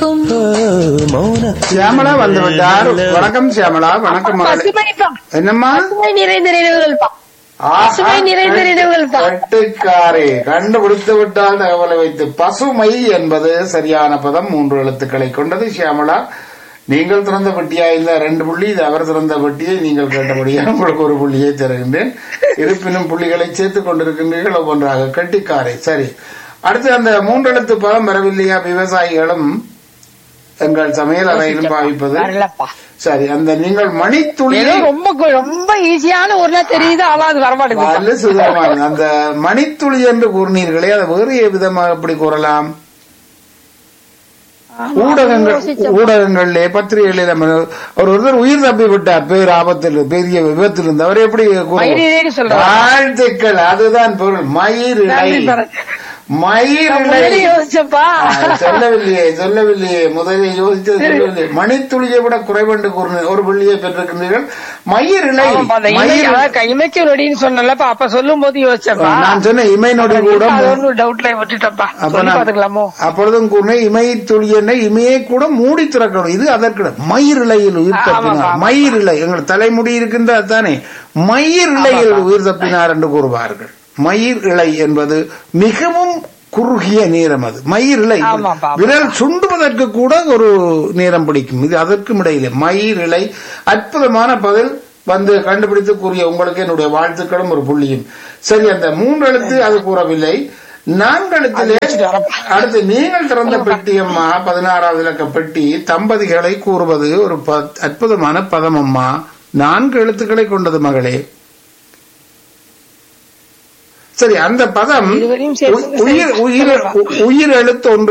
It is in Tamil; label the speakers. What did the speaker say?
Speaker 1: சியாமலா வந்து விட்டார் வணக்கம் சியாமலா வணக்கம் மகளே
Speaker 2: பசுமைப்பா
Speaker 1: என்னம்மா
Speaker 2: பசுமை நிறைந்த நினைவுகள்ப்பா
Speaker 1: ஆஹா,
Speaker 2: பசுமை நிறைந்த நினைவுகள்ப்பா
Speaker 1: கட்டுக்காரே கண்டுபிடித்து விட்டால் தகவலை வைத்து பசுமை என்பது சரியான பதம் மூன்று எழுத்துக்களை கொண்டது சியாமலா நீங்கள் திறந்த பெட்டியா இல்ல ரெண்டு புள்ளி இது அவர் திறந்த பெட்டியை நீங்கள் கேட்டபடியா உங்களுக்கு ஒரு புள்ளியை தருகின்றேன் இருப்பினும் புள்ளிகளை சேர்த்துக் கொண்டிருக்கின்றீர்கள் ஒவ்வொன்றாக கட்டிக்காரை சரி அடுத்து அந்த மூன்று எழுத்து பதம் வரவில்லையா விவசாயிகளும் எங்கள் சமையல் அறையிலும் பாவிப்பது
Speaker 2: வரலப்பா
Speaker 1: சரி அந்த நீங்கள் மணித்துளி
Speaker 2: ஏதோ ரொம்ப கு- ரொம்ப ஈஸியான ஊர்ல தெரியுது ஆனா அது வரமாட்டேங்குது
Speaker 1: நல்ல சுகமான அந்த மணித்துளி என்று கூறினீர்களே அதை வேறு விதமாக எப்படி கூறலாம் ஊடகங்கள் ஊடகங்களிலே பத்திரிகைகளில் நம்ம ஒரு ஒருத்தர் உயிர் தப்பி விட்டார் பேர் ஆபத்தில் பெரிய விபத்தில் இருந்து அவர் எப்படி கூறுவார்?
Speaker 2: மயிரிழைன்னு சொல்றாங்க.
Speaker 1: வாழ்த்துக்கள் அதுதான் பொருள் மயிரிழை
Speaker 2: நன்றி பாரு. நான்
Speaker 1: மயிரிழை
Speaker 2: முன்னாடி யோசிச்சப்பா
Speaker 1: ஆ, சொல்லவில்லையே சொல்லவில்லையே முதலில் யோசிச்சது சொல்லவில்லை மணித்துளியை விட குறைவண்டு கூறின ஒரு புள்ளியை பெற்றிருக்கின்றீர்கள் மயிரிழை
Speaker 2: ஆமாப்பா, அந்த இமை
Speaker 1: மயிர்
Speaker 2: அதான் க- இமைக்கு நொடின்னு சொன்னலப்பா அப்ப சொல்லும் போது யோசிச்சப்பா
Speaker 1: நான் சொன்ன இமை நொடி கூட
Speaker 2: அது ஒன்றும் டவுட்ல விட்டுட்டப்பா
Speaker 1: அப்ப
Speaker 2: சொல்லி
Speaker 1: நான்
Speaker 2: பாத்துக்கலாமோ
Speaker 1: அப்பொழுதும் கூறினேன் இமை துளி என்ன இமையை கூட மூடி திறக்கணும் இது அதற்கு மயிரிழையில் உயிர்
Speaker 2: ஆமாப்பா,
Speaker 1: தப்பினார்
Speaker 2: ஆமா.
Speaker 1: மயிரிழை எங்கள் தலைமுடி இருக்கின்ற தானே மயிரிழையில் உயிர் தப்பினார் என்று கூறுவார்கள் மயிர் இழை என்பது மிகவும் குறுகிய நேரம் அது மயிர் இழை
Speaker 2: ஆமாப்பா.
Speaker 1: விரல் சுண்டுவதற்கு கூட ஒரு நேரம் பிடிக்கும் இது அதற்கும் இடையிலே மயிர் இழை அற்புதமான பதில் வந்து கண்டுபிடித்து கூறிய உங்களுக்கு என்னுடைய வாழ்த்துக்களும் ஒரு புள்ளியும் சரி அந்த மூன்று எழுத்து அது கூறவில்லை நான்கு எழுத்திலே அடுத்து நீங்கள் திறந்த பெட்டி அம்மா பதினாறாவது இலக்க பெட்டி தம்பதிகளை கூறுவது ஒரு ப- அற்புதமான பதம் அம்மா நான்கு எழுத்துக்களை கொண்டது மகளே சரி அந்த பதம்
Speaker 2: இதுவரையும் சேர்த்து-
Speaker 1: உயிர் உயிர் உயிர் எழுத்து ஒன்று